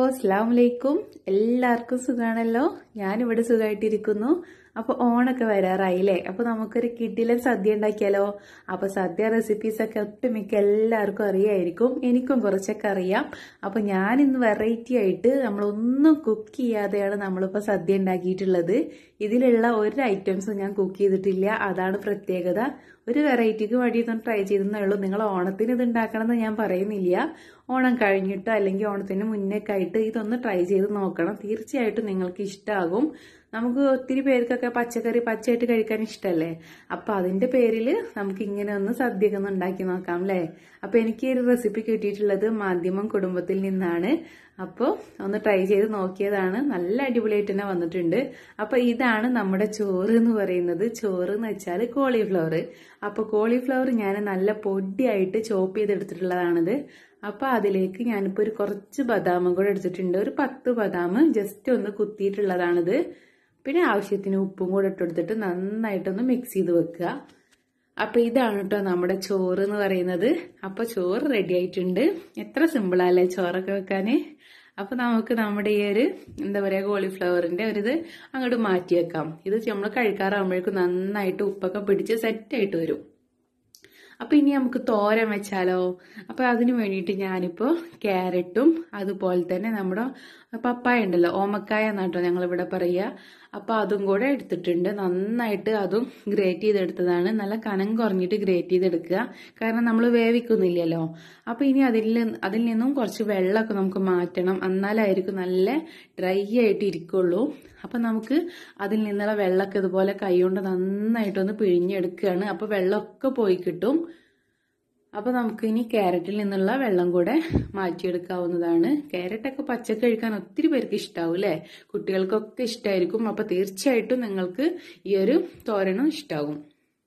അസ്സാം വലൈക്കും എല്ലാവർക്കും സുഖാണല്ലോ ഞാനിവിടെ സുഖമായിട്ടിരിക്കുന്നു അപ്പൊ ഓണൊക്കെ വരാറായില്ലേ അപ്പൊ നമുക്കൊരു കിട്ടിലൻ സദ്യ ഉണ്ടാക്കിയാലോ അപ്പൊ സദ്യ റെസിപ്പീസ് ഒക്കെ ഒട്ടുമിക്ക എല്ലാവർക്കും അറിയായിരിക്കും എനിക്കും കുറച്ചൊക്കെ അറിയാം അപ്പൊ ഞാൻ ഇന്ന് വെറൈറ്റി ആയിട്ട് നമ്മളൊന്നും കുക്ക് ചെയ്യാതെയാണ് നമ്മളിപ്പോ സദ്യ ഉണ്ടാക്കിയിട്ടുള്ളത് ഇതിലുള്ള ഒരു ഐറ്റംസും ഞാൻ കുക്ക് ചെയ്തിട്ടില്ല അതാണ് പ്രത്യേകത ഒരു വെറൈറ്റിക്ക് വേണ്ടി ഇതൊന്ന് ട്രൈ ചെയ്തെന്നേ ഉള്ളൂ നിങ്ങൾ ഓണത്തിന് ഇത് ഉണ്ടാക്കണമെന്ന് ഞാൻ പറയുന്നില്ല ഓണം കഴിഞ്ഞിട്ടോ അല്ലെങ്കിൽ ഓണത്തിന് മുന്നേക്കെ ആയിട്ട് ഇതൊന്ന് ട്രൈ ചെയ്ത് നോക്കണം തീർച്ചയായിട്ടും നിങ്ങൾക്ക് ഇഷ്ടമാകും നമുക്ക് ഒത്തിരി പേർക്കൊക്കെ പച്ചക്കറി പച്ചയായിട്ട് കഴിക്കാൻ ഇഷ്ടമല്ലേ അപ്പൊ അതിന്റെ പേരിൽ നമുക്ക് ഇങ്ങനെ ഒന്ന് സദ്യയൊക്കെ ഒന്ന് ഉണ്ടാക്കി നോക്കാം അല്ലേ അപ്പൊ എനിക്ക് ഈ ഒരു റെസിപ്പി കിട്ടിയിട്ടുള്ളത് മാധ്യമം കുടുംബത്തിൽ നിന്നാണ് അപ്പോൾ ഒന്ന് ട്രൈ ചെയ്ത് നോക്കിയതാണ് നല്ല അടിപൊളിയായിട്ട് തന്നെ വന്നിട്ടുണ്ട് അപ്പൊ ഇതാണ് നമ്മുടെ ചോറ് എന്ന് പറയുന്നത് ചോറ് എന്ന് വെച്ചാൽ കോളിഫ്ലവർ അപ്പൊ കോളിഫ്ലവർ ഞാൻ നല്ല പൊടിയായിട്ട് ചോപ്പ് ചെയ്തെടുത്തിട്ടുള്ളതാണിത് അപ്പൊ അതിലേക്ക് ഞാനിപ്പോ ഒരു കുറച്ച് ബദാമും കൂടെ എടുത്തിട്ടുണ്ട് ഒരു പത്ത് ബദാം ജസ്റ്റ് ഒന്ന് കുത്തിയിട്ടുള്ളതാണിത് പിന്നെ ആവശ്യത്തിന് ഉപ്പും കൂടെ ഇട്ടെടുത്തിട്ട് നന്നായിട്ടൊന്ന് മിക്സ് ചെയ്ത് വെക്കുക അപ്പൊ ഇതാണ് കേട്ടോ നമ്മുടെ ചോറ് എന്ന് പറയുന്നത് അപ്പൊ ചോറ് റെഡി ആയിട്ടുണ്ട് എത്ര സിമ്പിളല്ലേ ചോറൊക്കെ വെക്കാന് അപ്പൊ നമുക്ക് നമ്മുടെ ഈ ഒരു എന്താ പറയാ കോളിഫ്ലവറിന്റെ ഒരു ഇത് അങ്ങോട്ട് മാറ്റി വെക്കാം ഇത് നമ്മൾ കഴിക്കാറാകുമ്പോഴേക്കും നന്നായിട്ട് ഉപ്പൊക്കെ പിടിച്ച് സെറ്റ് ആയിട്ട് വരും അപ്പൊ ഇനി നമുക്ക് തോരൻ വെച്ചാലോ അപ്പൊ അതിന് വേണ്ടിയിട്ട് ഞാനിപ്പോ ക്യാരറ്റും അതുപോലെ തന്നെ നമ്മുടെ പപ്പായ ഉണ്ടല്ലോ ഓമക്കായ എന്നാട്ടോ ഞങ്ങൾ ഇവിടെ പറയുക അപ്പൊ അതും കൂടെ എടുത്തിട്ടുണ്ട് നന്നായിട്ട് അതും ഗ്രേറ്റ് ചെയ്തെടുത്തതാണ് നല്ല കനം കുറഞ്ഞിട്ട് ഗ്രേറ്റ് ചെയ്തെടുക്കുക കാരണം നമ്മൾ വേവിക്കുന്നില്ലല്ലോ അപ്പൊ ഇനി അതിൽ അതിൽ നിന്നും കുറച്ച് വെള്ളമൊക്കെ നമുക്ക് മാറ്റണം എന്നാലായിരിക്കും നല്ല ഡ്രൈ ആയിട്ട് ഇരിക്കുള്ളൂ അപ്പൊ നമുക്ക് അതിൽ നിന്നുള്ള വെള്ളമൊക്കെ ഇതുപോലെ കൈകൊണ്ട് നന്നായിട്ടൊന്ന് പിഴിഞ്ഞെടുക്കുകയാണ് അപ്പൊ വെള്ളമൊക്കെ പോയി കിട്ടും അപ്പൊ നമുക്ക് ഇനി ക്യാരറ്റിൽ നിന്നുള്ള വെള്ളം കൂടെ മാറ്റിയെടുക്കാവുന്നതാണ് ക്യാരറ്റൊക്കെ പച്ചക്ക് കഴിക്കാൻ ഒത്തിരി പേർക്ക് ഇഷ്ടാവും അല്ലെ കുട്ടികൾക്കൊക്കെ ഇഷ്ടമായിരിക്കും അപ്പൊ തീർച്ചയായിട്ടും നിങ്ങൾക്ക് ഈ ഒരു തോരനും ഇഷ്ടാവും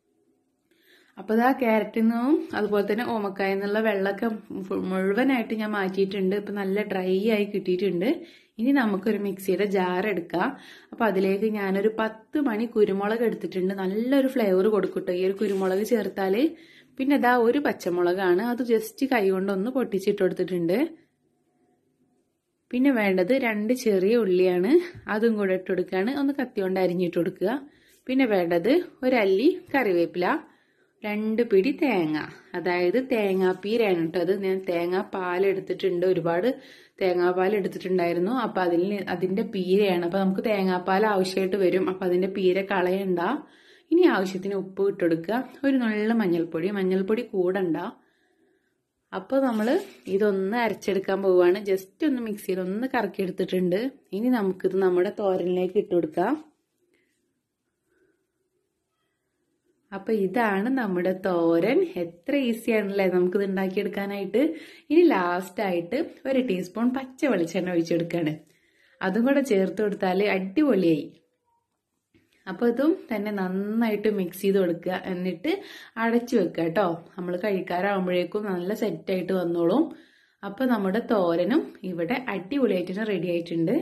അപ്പൊ ഇതാ ക്യാരറ്റിൽ നിന്നും അതുപോലെ തന്നെ ഓമക്കായ എന്നുള്ള വെള്ളമൊക്കെ മുഴുവനായിട്ട് ഞാൻ മാറ്റിയിട്ടുണ്ട് ഇപ്പൊ നല്ല ഡ്രൈ ആയി കിട്ടിയിട്ടുണ്ട് ഇനി നമുക്കൊരു മിക്സിയുടെ ജാർ എടുക്കാം അപ്പൊ അതിലേക്ക് ഞാനൊരു പത്ത് മണി കുരുമുളക് എടുത്തിട്ടുണ്ട് നല്ലൊരു ഫ്ലേവർ കൊടുക്കട്ടോ ഈ ഒരു കുരുമുളക് ചേർത്താല് പിന്നെ ഇതാ ഒരു പച്ചമുളകാണ് അത് ജസ്റ്റ് കൈ കൊണ്ടൊന്ന് പൊട്ടിച്ചിട്ട് കൊടുത്തിട്ടുണ്ട് പിന്നെ വേണ്ടത് രണ്ട് ചെറിയ ഉള്ളിയാണ് അതും കൂടെ ഇട്ട് കൊടുക്കുകയാണ് ഒന്ന് കത്തി കൊണ്ട് അരിഞ്ഞിട്ട് കൊടുക്കുക പിന്നെ വേണ്ടത് ഒരല്ലി കറിവേപ്പില രണ്ട് പിടി തേങ്ങ അതായത് തേങ്ങാപ്പീരാണ് കേട്ടോ അത് ഞാൻ തേങ്ങാ പാൽ എടുത്തിട്ടുണ്ട് ഒരുപാട് തേങ്ങാപ്പാൽ എടുത്തിട്ടുണ്ടായിരുന്നു അപ്പൊ അതിൽ അതിന്റെ പീരയാണ് അപ്പൊ നമുക്ക് തേങ്ങാപ്പാൽ ആവശ്യമായിട്ട് വരും അപ്പൊ അതിന്റെ പീര കളയണ്ട ഇനി ആവശ്യത്തിന് ഉപ്പ് ഇട്ടെടുക്കുക ഒരു നുള്ള മഞ്ഞൾപ്പൊടി മഞ്ഞൾപ്പൊടി കൂടണ്ട അപ്പോൾ നമ്മൾ ഇതൊന്ന് അരച്ചെടുക്കാൻ പോവുകയാണ് ജസ്റ്റ് ഒന്ന് മിക്സിയിൽ ഒന്ന് കറക്കി എടുത്തിട്ടുണ്ട് ഇനി നമുക്കിത് നമ്മുടെ തോരനിലേക്ക് ഇട്ട് കൊടുക്കാം അപ്പൊ ഇതാണ് നമ്മുടെ തോരൻ എത്ര ഈസി ആണല്ലേ നമുക്കിത് ഉണ്ടാക്കിയെടുക്കാനായിട്ട് ഇനി ലാസ്റ്റ് ആയിട്ട് ഒരു ടീസ്പൂൺ പച്ച വെളിച്ചെണ്ണ ഒഴിച്ചെടുക്കാണ് അതും കൂടെ ചേർത്ത് കൊടുത്താൽ അടിപൊളിയായി അപ്പോൾ ഇതും തന്നെ നന്നായിട്ട് മിക്സ് ചെയ്ത് കൊടുക്കുക എന്നിട്ട് അടച്ചു വെക്കുക കേട്ടോ നമ്മൾ കഴിക്കാറാകുമ്പോഴേക്കും നല്ല സെറ്റായിട്ട് വന്നോളും അപ്പോൾ നമ്മുടെ തോരനും ഇവിടെ അടിപൊളിയായിട്ട് റെഡി ആയിട്ടുണ്ട്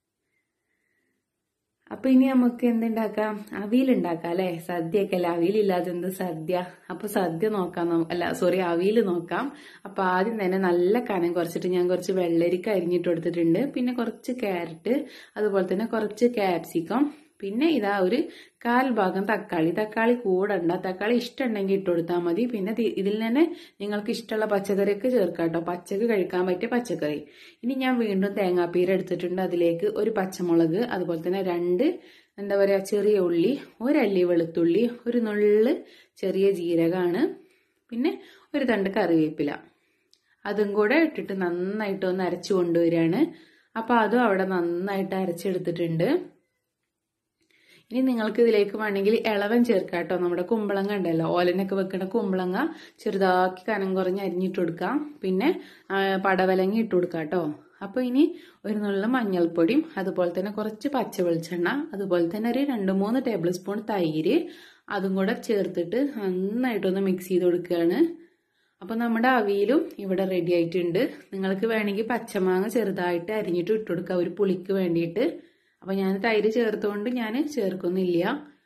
അപ്പൊ ഇനി നമുക്ക് എന്തുണ്ടാക്കാം അവിയലുണ്ടാക്കാം അല്ലെ സദ്യയൊക്കെ അല്ല അവിയലില്ലാതെ എന്ത് സദ്യ അപ്പൊ സദ്യ നോക്കാം അല്ല സോറി അവിയൽ നോക്കാം അപ്പൊ ആദ്യം തന്നെ നല്ല കനം കുറച്ചിട്ട് ഞാൻ കുറച്ച് വെള്ളരിക്ക അരിഞ്ഞിട്ട് കൊടുത്തിട്ടുണ്ട് പിന്നെ കുറച്ച് ക്യാരറ്റ് അതുപോലെ തന്നെ കുറച്ച് ക്യാപ്സിക്കം പിന്നെ ഇതാ ഒരു കാൽ ഭാഗം തക്കാളി തക്കാളി കൂടണ്ട തക്കാളി ഇഷ്ടമുണ്ടെങ്കിൽ ഇട്ട് കൊടുത്താൽ മതി പിന്നെ ഇതിൽ തന്നെ നിങ്ങൾക്ക് ഇഷ്ടമുള്ള പച്ചക്കറിയൊക്കെ ചേർക്കാം കേട്ടോ പച്ചക്ക് കഴിക്കാൻ പറ്റിയ പച്ചക്കറി ഇനി ഞാൻ വീണ്ടും തേങ്ങാപ്പീര എടുത്തിട്ടുണ്ട് അതിലേക്ക് ഒരു പച്ചമുളക് അതുപോലെ തന്നെ രണ്ട് എന്താ പറയുക ചെറിയ ഉള്ളി ഒരല്ലി വെളുത്തുള്ളി ഒരു നുള്ള് ചെറിയ ജീരകമാണ് പിന്നെ ഒരു തണ്ട് കറിവേപ്പില അതും കൂടെ ഇട്ടിട്ട് നന്നായിട്ട് ഒന്ന് അരച്ചു കൊണ്ടുവരികയാണ് അപ്പോൾ അതും അവിടെ നന്നായിട്ട് അരച്ചെടുത്തിട്ടുണ്ട് ഇനി നിങ്ങൾക്ക് ഇതിലേക്ക് വേണമെങ്കിൽ ഇളവൻ ചേർക്കാം കേട്ടോ നമ്മുടെ കുമ്പളങ്ങ ഉണ്ടല്ലോ ഓലനൊക്കെ വെക്കുന്ന കുമ്പളങ്ങ ചെറുതാക്കി കനം കുറഞ്ഞ് അരിഞ്ഞിട്ട് കൊടുക്കാം പിന്നെ പടവലങ്ങി ഇട്ട് കൊടുക്കാം കേട്ടോ അപ്പോൾ ഇനി ഒരു നുള്ള മഞ്ഞൾപ്പൊടിയും അതുപോലെ തന്നെ കുറച്ച് പച്ച വെളിച്ചെണ്ണ അതുപോലെ തന്നെ ഒരു രണ്ട് മൂന്ന് ടേബിൾ സ്പൂൺ തൈര് അതും കൂടെ ചേർത്തിട്ട് നന്നായിട്ടൊന്ന് മിക്സ് ചെയ്ത് കൊടുക്കുകയാണ് അപ്പോൾ നമ്മുടെ അവിയലും ഇവിടെ റെഡി ആയിട്ടുണ്ട് നിങ്ങൾക്ക് വേണമെങ്കിൽ പച്ചമാങ്ങ ചെറുതായിട്ട് അരിഞ്ഞിട്ട് ഇട്ട് കൊടുക്കുക ഒരു പുളിക്ക് വേണ്ടിയിട്ട് അപ്പൊ ഞാൻ തൈര് ചേർത്തുകൊണ്ട് ഞാൻ ചേർക്കുന്നില്ല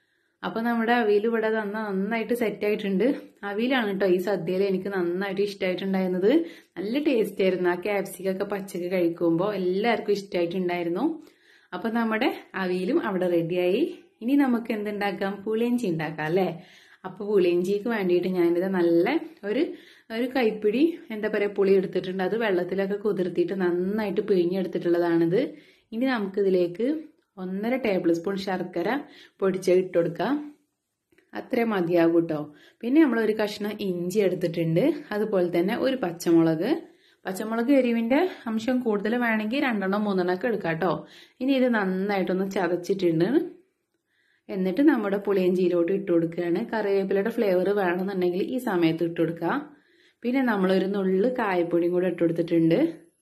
അപ്പൊ നമ്മുടെ അവിയൽ ഇവിടെ നന്ന നന്നായിട്ട് സെറ്റ് ആയിട്ടുണ്ട് അവിയലാണ് കേട്ടോ ഈ സദ്യയിൽ എനിക്ക് നന്നായിട്ട് ഇഷ്ടമായിട്ടുണ്ടായിരുന്നത് നല്ല ടേസ്റ്റ് ആയിരുന്നു ആ ക്യാപ്സിക്കൊക്കെ പച്ചക്ക് കഴിക്കുമ്പോൾ എല്ലാവർക്കും ഇഷ്ടമായിട്ടുണ്ടായിരുന്നു അപ്പൊ നമ്മുടെ അവിയലും അവിടെ റെഡിയായി ഇനി നമുക്ക് എന്തുണ്ടാക്കാം പുളിയഞ്ചി ഉണ്ടാക്കാം അല്ലേ അപ്പൊ പുളിയഞ്ചിക്ക് വേണ്ടിയിട്ട് ഞാനിത് നല്ല ഒരു ഒരു കൈപ്പിടി എന്താ പറയുക പുളി എടുത്തിട്ടുണ്ട് അത് വെള്ളത്തിലൊക്കെ കുതിർത്തിയിട്ട് നന്നായിട്ട് പിഴിഞ്ഞെടുത്തിട്ടുള്ളതാണിത് ഇനി നമുക്കിതിലേക്ക് ഒന്നര ടേബിൾ സ്പൂൺ ശർക്കര പൊടിച്ച് ഇട്ട് കൊടുക്കാം അത്രേ മതിയാകും കേട്ടോ പിന്നെ നമ്മൾ ഒരു കഷ്ണം ഇഞ്ചി എടുത്തിട്ടുണ്ട് അതുപോലെ തന്നെ ഒരു പച്ചമുളക് പച്ചമുളക് എരിവിന്റെ അംശം കൂടുതൽ വേണമെങ്കിൽ രണ്ടെണ്ണം മൂന്നെണ്ണം ഒക്കെ എടുക്കാം കേട്ടോ ഇനി ഇത് നന്നായിട്ടൊന്ന് ചതച്ചിട്ടുണ്ട് എന്നിട്ട് നമ്മുടെ പുളിയഞ്ചിയിലോട്ട് ഇട്ട് കൊടുക്കുകയാണ് കറിവേപ്പിലയുടെ ഫ്ലേവർ വേണമെന്നുണ്ടെങ്കിൽ ഈ സമയത്ത് ഇട്ട് കൊടുക്കുക പിന്നെ നമ്മളൊരു നുള്ളു കായപ്പൊടിയും കൂടെ ഇട്ട് കൊടുത്തിട്ടുണ്ട്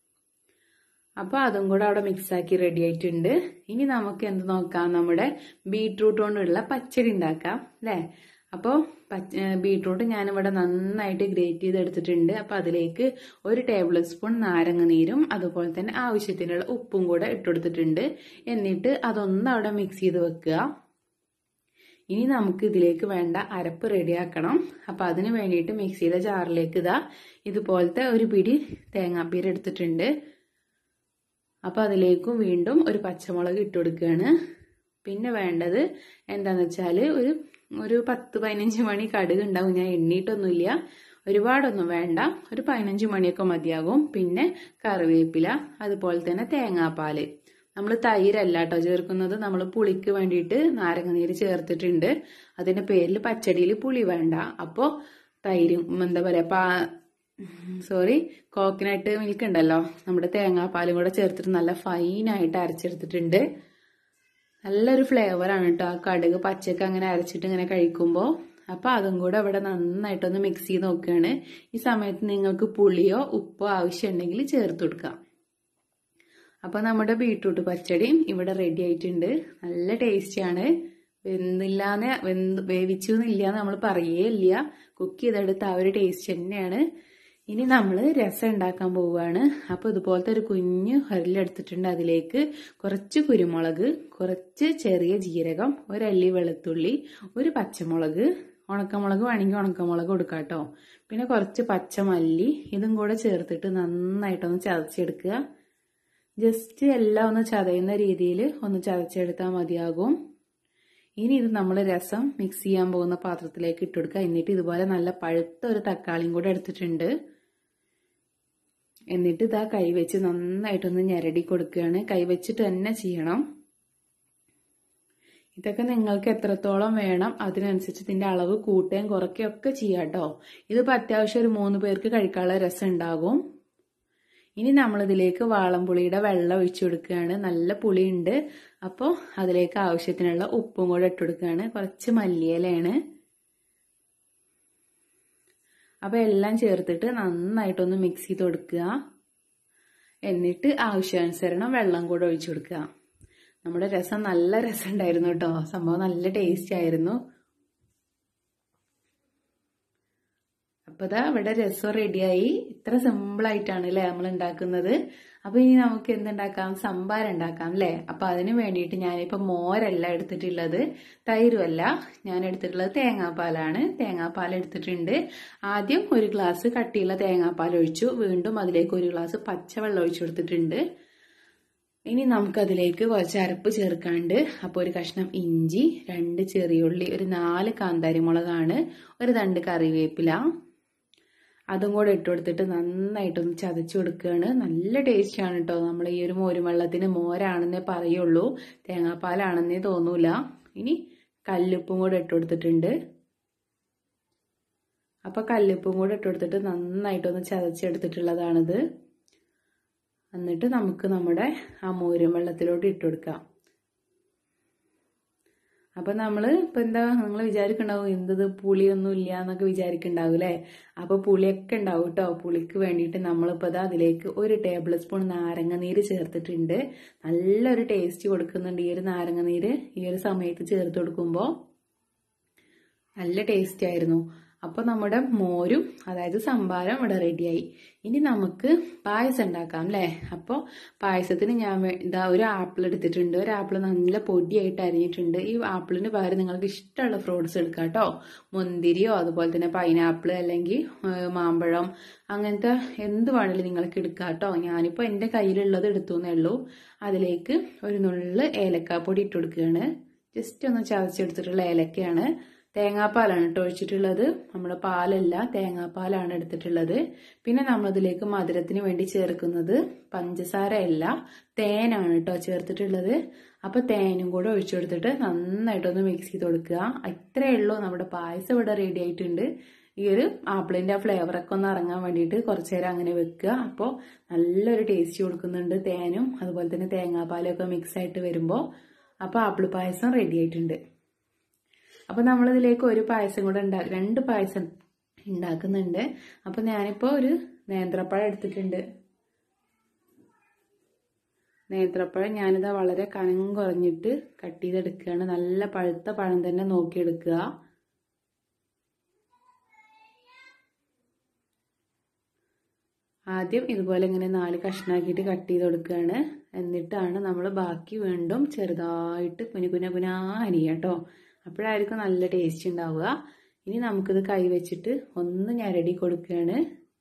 അപ്പോൾ അതും കൂടെ അവിടെ മിക്സാക്കി റെഡി ആയിട്ടുണ്ട് ഇനി നമുക്ക് എന്ത് നോക്കാം നമ്മുടെ ബീട്രൂട്ട് കൊണ്ടുള്ള പച്ചടി ഉണ്ടാക്കാം അല്ലേ അപ്പോൾ പച്ച ബീട്രൂട്ട് ഞാനിവിടെ നന്നായിട്ട് ഗ്രേറ്റ് ചെയ്ത് എടുത്തിട്ടുണ്ട് അപ്പോൾ അതിലേക്ക് ഒരു ടേബിൾ സ്പൂൺ നാരങ്ങ നീരും അതുപോലെ തന്നെ ആവശ്യത്തിനുള്ള ഉപ്പും കൂടെ ഇട്ടുകൊടുത്തിട്ടുണ്ട് എന്നിട്ട് അതൊന്ന് അവിടെ മിക്സ് ചെയ്ത് വെക്കുക ഇനി നമുക്ക് ഇതിലേക്ക് വേണ്ട അരപ്പ് റെഡിയാക്കണം അപ്പം അതിന് വേണ്ടിയിട്ട് മിക്സിയുടെ ജാറിലേക്ക് ഇതാ ഇതുപോലത്തെ ഒരു പിടി തേങ്ങാപ്പീര എടുത്തിട്ടുണ്ട് അപ്പോൾ അതിലേക്കും വീണ്ടും ഒരു പച്ചമുളക് ഇട്ട് കൊടുക്കുകയാണ് പിന്നെ വേണ്ടത് എന്താണെന്ന് വെച്ചാൽ ഒരു ഒരു പത്ത് പതിനഞ്ച് മണി കടുക് ഉണ്ടാവും ഞാൻ എണ്ണീട്ടൊന്നുമില്ല ഒരുപാടൊന്നും വേണ്ട ഒരു പതിനഞ്ച് മണിയൊക്കെ മതിയാകും പിന്നെ കറിവേപ്പില അതുപോലെ തന്നെ തേങ്ങാപ്പാല് നമ്മൾ തൈരല്ല കേട്ടോ ചേർക്കുന്നത് നമ്മൾ പുളിക്ക് വേണ്ടിയിട്ട് നാരങ്ങനീര് ചേർത്തിട്ടുണ്ട് അതിന്റെ പേരിൽ പച്ചടിയിൽ പുളി വേണ്ട അപ്പോൾ തൈരും എന്താ പറയുക പാ സോറി കോക്കനട്ട് മിൽക്ക് ഉണ്ടല്ലോ നമ്മുടെ തേങ്ങാപ്പാലും കൂടെ ചേർത്തിട്ട് നല്ല ഫൈനായിട്ട് അരച്ചെടുത്തിട്ടുണ്ട് നല്ലൊരു ഫ്ലേവറാണ് കേട്ടോ ആ കടുക് പച്ചക്ക് അങ്ങനെ അരച്ചിട്ട് ഇങ്ങനെ കഴിക്കുമ്പോൾ അപ്പോൾ അതും കൂടെ ഇവിടെ നന്നായിട്ടൊന്ന് മിക്സ് ചെയ്ത് നോക്കുകയാണ് ഈ സമയത്ത് നിങ്ങൾക്ക് പുളിയോ ഉപ്പോ ആവശ്യമുണ്ടെങ്കിൽ ചേർത്ത് കൊടുക്കാം അപ്പോൾ നമ്മുടെ ബീട്രൂട്ട് പച്ചടിയും ഇവിടെ റെഡി ആയിട്ടുണ്ട് നല്ല ടേസ്റ്റിയാണ് വെന്തില്ലാന്ന് വെന്ത് വേവിച്ചു എന്നില്ല നമ്മൾ പറയേ ഇല്ല കുക്ക് ചെയ്തെടുത്ത ആ ഒരു ടേസ്റ്റ് തന്നെയാണ് ഇനി നമ്മൾ രസം ഉണ്ടാക്കാൻ പോവുകയാണ് അപ്പോൾ ഇതുപോലത്തെ ഒരു കുഞ്ഞ് ഹരിലെടുത്തിട്ടുണ്ട് അതിലേക്ക് കുറച്ച് കുരുമുളക് കുറച്ച് ചെറിയ ജീരകം ഒരല്ലി വെളുത്തുള്ളി ഒരു പച്ചമുളക് ഉണക്കമുളക് വേണമെങ്കിൽ ഉണക്കമുളക് കൊടുക്കാം കേട്ടോ പിന്നെ കുറച്ച് പച്ചമല്ലി ഇതും കൂടെ ചേർത്തിട്ട് നന്നായിട്ടൊന്ന് ചതച്ചെടുക്കുക ജസ്റ്റ് എല്ലാം ഒന്ന് ചതയുന്ന രീതിയിൽ ഒന്ന് ചതച്ചെടുത്താൽ മതിയാകും ഇനി ഇത് നമ്മൾ രസം മിക്സ് ചെയ്യാൻ പോകുന്ന പാത്രത്തിലേക്ക് ഇട്ട് കൊടുക്കുക എന്നിട്ട് ഇതുപോലെ നല്ല പഴുത്ത ഒരു തക്കാളിയും കൂടെ എടുത്തിട്ടുണ്ട് എന്നിട്ട് ഇതാ കൈവച്ച് നന്നായിട്ടൊന്ന് ഞെരടി കൊടുക്കുകയാണ് കൈവച്ചിട്ട് തന്നെ ചെയ്യണം ഇതൊക്കെ നിങ്ങൾക്ക് എത്രത്തോളം വേണം അതിനനുസരിച്ച് ഇതിന്റെ അളവ് കൂട്ടുകയും കുറയ്ക്കുകയും ഒക്കെ ചെയ്യാം കേട്ടോ ഇതിപ്പോൾ അത്യാവശ്യം ഒരു മൂന്ന് പേർക്ക് കഴിക്കാനുള്ള രസം ഉണ്ടാകും ഇനി നമ്മളിതിലേക്ക് വാളംപുളിയുടെ വെള്ളം ഒഴിച്ചു കൊടുക്കുകയാണ് നല്ല പുളിയുണ്ട് അപ്പോൾ അതിലേക്ക് ആവശ്യത്തിനുള്ള ഉപ്പും കൂടെ ഇട്ട് കൊടുക്കുകയാണ് കുറച്ച് മല്ലിയിലയാണ് അപ്പോൾ എല്ലാം ചേർത്തിട്ട് നന്നായിട്ടൊന്ന് മിക്സ് ചെയ്ത് കൊടുക്കുക എന്നിട്ട് ആവശ്യാനുസരണം വെള്ളം കൂടെ ഒഴിച്ചു കൊടുക്കുക നമ്മുടെ രസം നല്ല രസം ഉണ്ടായിരുന്നു കേട്ടോ സംഭവം നല്ല ടേസ്റ്റ് ആയിരുന്നു അപ്പൊ ഇതാ ഇവിടെ രസം റെഡിയായി ഇത്ര സിമ്പിൾ ആയിട്ടാണ് അല്ലേ നമ്മൾ ഉണ്ടാക്കുന്നത് അപ്പൊ ഇനി നമുക്ക് എന്തുണ്ടാക്കാം സംഭാരം ഉണ്ടാക്കാം അല്ലേ അപ്പൊ അതിന് വേണ്ടിയിട്ട് ഞാനിപ്പോ മോരല്ല എടുത്തിട്ടുള്ളത് തൈരുമല്ല ഞാൻ എടുത്തിട്ടുള്ളത് തേങ്ങാപ്പാലാണ് തേങ്ങാപ്പാൽ എടുത്തിട്ടുണ്ട് ആദ്യം ഒരു ഗ്ലാസ് കട്ടിയുള്ള തേങ്ങാപ്പാൽ ഒഴിച്ചു വീണ്ടും അതിലേക്ക് ഒരു ഗ്ലാസ് പച്ചവെള്ളം ഒഴിച്ചു കൊടുത്തിട്ടുണ്ട് ഇനി നമുക്കതിലേക്ക് കുറച്ച് അരപ്പ് ചേർക്കാണ്ട് അപ്പോൾ ഒരു കഷ്ണം ഇഞ്ചി രണ്ട് ചെറിയുള്ളി ഒരു നാല് കാന്താരി മുളകാണ് ഒരു രണ്ട് കറിവേപ്പില അതും കൂടെ ഇട്ട് കൊടുത്തിട്ട് നന്നായിട്ടൊന്ന് ചതച്ചു കൊടുക്കുകയാണ് നല്ല ടേസ്റ്റാണ് കേട്ടോ നമ്മൾ ഈ ഒരു മോരും വെള്ളത്തിന് മോരാണെന്നേ പറയുള്ളൂ തേങ്ങാപ്പാലാണെന്നേ തോന്നൂല ഇനി കല്ലുപ്പും കൂടെ ഇട്ട് കൊടുത്തിട്ടുണ്ട് അപ്പോൾ കല്ലുപ്പും കൂടെ ഇട്ട് കൊടുത്തിട്ട് നന്നായിട്ടൊന്ന് ചതച്ചെടുത്തിട്ടുള്ളതാണിത് എന്നിട്ട് നമുക്ക് നമ്മുടെ ആ മോരും വെള്ളത്തിലോട്ട് ഇട്ട് കൊടുക്കാം അപ്പം നമ്മൾ ഇപ്പം എന്താ നിങ്ങൾ വിചാരിക്കണ്ടാവും എന്തത് പുളിയൊന്നും ഇല്ല എന്നൊക്കെ വിചാരിക്കണ്ടാവും അല്ലേ അപ്പോൾ പുളിയൊക്കെ ഉണ്ടാവും കേട്ടോ പുളിക്ക് വേണ്ടിയിട്ട് നമ്മളിപ്പോൾ ഇതാ അതിലേക്ക് ഒരു ടേബിൾ സ്പൂൺ നാരങ്ങ നീര് ചേർത്തിട്ടുണ്ട് നല്ലൊരു ടേസ്റ്റ് കൊടുക്കുന്നുണ്ട് ഈ ഒരു നാരങ്ങ നീര് ഈ ഒരു സമയത്ത് ചേർത്ത് കൊടുക്കുമ്പോൾ നല്ല ടേസ്റ്റ് ആയിരുന്നു അപ്പോൾ നമ്മുടെ മോരും അതായത് സംഭാരം ഇവിടെ റെഡിയായി ഇനി നമുക്ക് പായസം ഉണ്ടാക്കാം അല്ലേ അപ്പോൾ പായസത്തിന് ഞാൻ വേ- ഇതാ ഒരു ആപ്പിൾ എടുത്തിട്ടുണ്ട് ഒരു ആപ്പിൾ നല്ല പൊടിയായിട്ട് അരിഞ്ഞിട്ടുണ്ട് ഈ ആപ്പിളിന് പകരം നിങ്ങൾക്ക് ഇഷ്ടമുള്ള ഫ്രൂട്ട്സ് എടുക്കാം കേട്ടോ മുന്തിരിയോ അതുപോലെ തന്നെ പൈനാപ്പിൾ അല്ലെങ്കിൽ ഏഹ്, മാമ്പഴം അങ്ങനത്തെ എന്ത് വേണമെങ്കിലും നിങ്ങൾക്ക് എടുക്കാം കേട്ടോ ഞാനിപ്പോൾ എൻ്റെ കയ്യിലുള്ളത് എടുത്തു എന്നേ ഉള്ളൂ അതിലേക്ക് ഒരു നുള്ള് ഏലക്കാപ്പൊടി ഇട്ട് കൊടുക്കുകയാണ് ജസ്റ്റ് ഒന്ന് ചതച്ചെടുത്തിട്ടുള്ള ഏലക്കയാണ് തേങ്ങാപ്പാലാണ് കേട്ടോ ഒഴിച്ചിട്ടുള്ളത് നമ്മുടെ പാലല്ല തേങ്ങാപ്പാലാണ് എടുത്തിട്ടുള്ളത് പിന്നെ നമ്മളതിലേക്ക് മധുരത്തിന് വേണ്ടി ചേർക്കുന്നത് പഞ്ചസാര അല്ല തേനാണ് കേട്ടോ ചേർത്തിട്ടുള്ളത് അപ്പോൾ തേനും കൂടെ ഒഴിച്ചു കൊടുത്തിട്ട് നന്നായിട്ടൊന്ന് മിക്സ് ചെയ്ത് കൊടുക്കുക ഇത്രയേ ഉള്ളൂ നമ്മുടെ പായസം ഇവിടെ റെഡി ആയിട്ടുണ്ട് ഈ ഒരു ആപ്പിളിന്റെ ആ ഫ്ലേവറൊക്കെ ഒന്ന് ഇറങ്ങാൻ വേണ്ടിയിട്ട് കുറച്ചു നേരം അങ്ങനെ വെക്കുക അപ്പോൾ നല്ലൊരു ടേസ്റ്റ് കൊടുക്കുന്നുണ്ട് തേനും അതുപോലെ തന്നെ തേങ്ങാപ്പാലും ഒക്കെ മിക്സ് ആയിട്ട് വരുമ്പോൾ അപ്പോൾ ആപ്പിൾ പായസം റെഡി ആയിട്ടുണ്ട് അപ്പോൾ നമ്മളിതിലേക്ക് ഒരു പായസം കൂടെ ഉണ്ടാ രണ്ട് പായസം ഉണ്ടാക്കുന്നുണ്ട് അപ്പോൾ ഞാനിപ്പോൾ ഒരു നേന്ത്രപ്പഴം എടുത്തിട്ടുണ്ട് നേന്ത്രപ്പഴം ഞാനിതാ വളരെ കനം കുറഞ്ഞിട്ട് കട്ട് ചെയ്തെടുക്കുകയാണ് നല്ല പഴുത്ത പഴം തന്നെ നോക്കിയെടുക്കുക ആദ്യം ഇതുപോലെ ഇങ്ങനെ നാല് കഷ്ണാക്കിയിട്ട് കട്ട് ചെയ്ത് കൊടുക്കുകയാണ് എന്നിട്ടാണ് നമ്മൾ ബാക്കി വീണ്ടും ചെറുതായിട്ട് കുന കുന കുനാ അരിയുക കേട്ടോ അപ്പോഴായിരിക്കും നല്ല ടേസ്റ്റ് ഉണ്ടാവുക ഇനി നമുക്കിത് കൈ വെച്ചിട്ട് ഒന്ന് ഞരടി കൊടുക്കുകയാണ്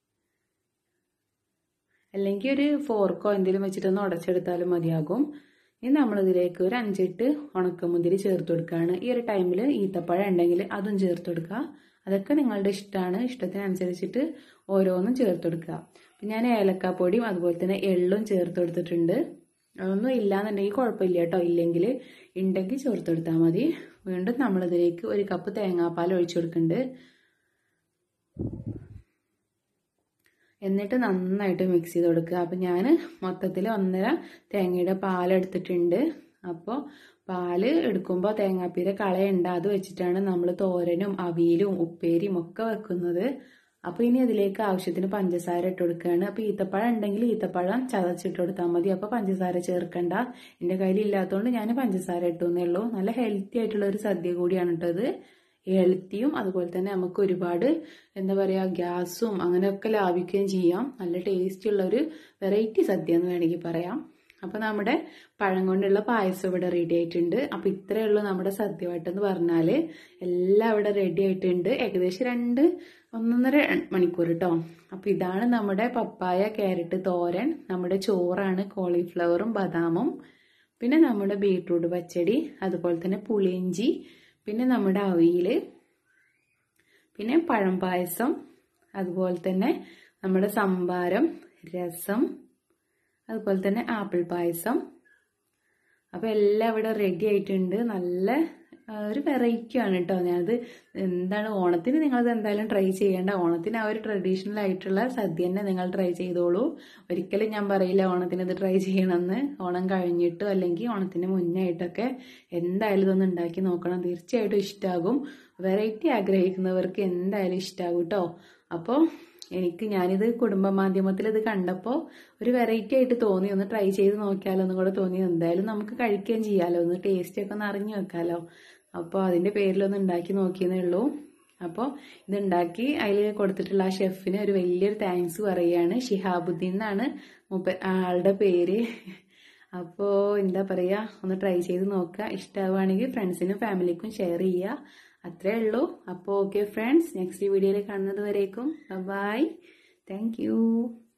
അല്ലെങ്കിൽ ഒരു ഫോർക്കോ എന്തെങ്കിലും വെച്ചിട്ടൊന്ന് ഉടച്ചെടുത്താലും മതിയാകും ഇനി നമ്മളിതിലേക്ക് ഒരു അഞ്ചെട്ട് ഉണക്കമുന്തിരി ചേർത്ത് കൊടുക്കുകയാണ് ഈ ഒരു ടൈമിൽ ഈത്തപ്പഴം ഉണ്ടെങ്കിൽ അതും ചേർത്ത് കൊടുക്കുക അതൊക്കെ നിങ്ങളുടെ ഇഷ്ടമാണ് ഇഷ്ടത്തിനനുസരിച്ചിട്ട് ഓരോന്നും ചേർത്ത് കൊടുക്കുക പിന്നെ ഞാൻ ഏലക്കാപ്പൊടിയും അതുപോലെ തന്നെ എള്ളും ചേർത്ത് കൊടുത്തിട്ടുണ്ട് അതൊന്നും ഇല്ലാന്നുണ്ടെങ്കിൽ കുഴപ്പമില്ല കേട്ടോ ഇല്ലെങ്കിൽ ഉണ്ടെങ്കിൽ ചേർത്ത് കൊടുത്താൽ മതി വീണ്ടും നമ്മളിതിലേക്ക് ഒരു കപ്പ് തേങ്ങാപ്പാൽ ഒഴിച്ചു കൊടുക്കുന്നുണ്ട് എന്നിട്ട് നന്നായിട്ട് മിക്സ് ചെയ്ത് കൊടുക്കുക അപ്പം ഞാൻ മൊത്തത്തിൽ ഒന്നര തേങ്ങയുടെ പാലെടുത്തിട്ടുണ്ട് അപ്പോൾ പാല് എടുക്കുമ്പോൾ തേങ്ങാപ്പീരെ കളയണ്ട അത് വെച്ചിട്ടാണ് നമ്മൾ തോരനും അവിയലും ഉപ്പേരിയും ഒക്കെ വെക്കുന്നത് അപ്പോൾ ഇനി അതിലേക്ക് ആവശ്യത്തിന് പഞ്ചസാര ഇട്ട് കൊടുക്കുകയാണ് അപ്പോൾ ഈത്തപ്പഴം ഉണ്ടെങ്കിൽ ഈത്തപ്പഴം ചതച്ചിട്ട് കൊടുത്താൽ മതി അപ്പോൾ പഞ്ചസാര ചേർക്കണ്ട എൻ്റെ കയ്യിൽ ഇല്ലാത്തതുകൊണ്ട് ഞാൻ പഞ്ചസാര ഇട്ടു എന്നേ ഉള്ളൂ നല്ല ഹെൽത്തി ആയിട്ടുള്ള ഒരു സദ്യ കൂടിയാണ് കേട്ടത് ഹെൽത്തിയും അതുപോലെ തന്നെ നമുക്ക് ഒരുപാട് എന്താ പറയുക ഗ്യാസും അങ്ങനെയൊക്കെ ലാഭിക്കുകയും ചെയ്യാം നല്ല ടേസ്റ്റ് ഉള്ള ഒരു വെറൈറ്റി സദ്യ എന്ന് വേണമെങ്കിൽ പറയാം അപ്പോൾ നമ്മുടെ പഴം കൊണ്ടുള്ള പായസം ഇവിടെ റെഡി ആയിട്ടുണ്ട് അപ്പോൾ ഇത്രയേ ഉള്ളൂ നമ്മുടെ സദ്യവട്ടെന്ന് പറഞ്ഞാൽ എല്ലാം ഇവിടെ റെഡി ആയിട്ടുണ്ട് ഏകദേശം രണ്ട് ഒന്നൊന്നര മണിക്കൂർ കേട്ടോ അപ്പോൾ ഇതാണ് നമ്മുടെ പപ്പായ ക്യാരറ്റ് തോരൻ നമ്മുടെ ചോറാണ് കോളിഫ്ലവറും ബദാമും പിന്നെ നമ്മുടെ ബീട്രൂട്ട് പച്ചടി അതുപോലെ തന്നെ പുളിയിഞ്ചി പിന്നെ നമ്മുടെ അവിയൽ പിന്നെ പഴം പായസം അതുപോലെ തന്നെ നമ്മുടെ സംഭാരം രസം അതുപോലെ തന്നെ ആപ്പിൾ പായസം അപ്പോൾ എല്ലാം ഇവിടെ റെഡി ആയിട്ടുണ്ട് നല്ല ആ, ഒരു വെറൈറ്റി ആണ് കേട്ടോ ഞാനത് എന്താണ് ഓണത്തിന് നിങ്ങളത് എന്തായാലും ട്രൈ ചെയ്യേണ്ട ഓണത്തിന് ആ ഒരു ട്രഡീഷണൽ ആയിട്ടുള്ള സദ്യ തന്നെ നിങ്ങൾ ട്രൈ ചെയ്തോളൂ ഒരിക്കലും ഞാൻ പറയില്ല ഓണത്തിന് ഇത് ട്രൈ ചെയ്യണമെന്ന് ഓണം കഴിഞ്ഞിട്ടോ അല്ലെങ്കിൽ ഓണത്തിന് മുന്നേ ആയിട്ടൊക്കെ എന്തായാലും ഇതൊന്ന് ഉണ്ടാക്കി നോക്കണം തീർച്ചയായിട്ടും ഇഷ്ടമാകും വെറൈറ്റി ആഗ്രഹിക്കുന്നവർക്ക് എന്തായാലും ഇഷ്ടമാകും കേട്ടോ അപ്പോൾ എനിക്ക് ഞാനിത് കുടുംബ മാധ്യമത്തിൽ ഇത് കണ്ടപ്പോൾ ഒരു വെറൈറ്റി ആയിട്ട് തോന്നി ഒന്ന് ട്രൈ ചെയ്ത് നോക്കിയാലോ എന്നും കൂടെ തോന്നി എന്തായാലും നമുക്ക് കഴിക്കുകയും ചെയ്യാലോ ഒന്ന് ടേസ്റ്റ് ഒക്കെ ഒന്ന് അറിഞ്ഞു വെക്കാലോ അപ്പോൾ അതിൻ്റെ പേരിലൊന്ന് ഉണ്ടാക്കി നോക്കിയെന്നേ ഉള്ളൂ അപ്പോൾ ഇതുണ്ടാക്കി അതിൽ കൊടുത്തിട്ടുള്ള ആ ഷെഫിന് ഒരു വലിയൊരു താങ്ക്സ് പറയുകയാണ് ഷിഹാബുദ്ദീൻ എന്നാണ് മൂപ്പ ആളുടെ പേര് അപ്പോൾ എന്താ പറയുക ഒന്ന് ട്രൈ ചെയ്ത് നോക്കുക ഇഷ്ടമാവുകയാണെങ്കിൽ ഫ്രണ്ട്സിനും ഫാമിലിക്കും ഷെയർ ചെയ്യുക അത്രേ ഉള്ളൂ അപ്പോൾ ഓക്കെ ഫ്രണ്ട്സ് നെക്സ്റ്റ് വീഡിയോയിൽ കാണുന്നത് വരേക്കും ബൈ താങ്ക് യു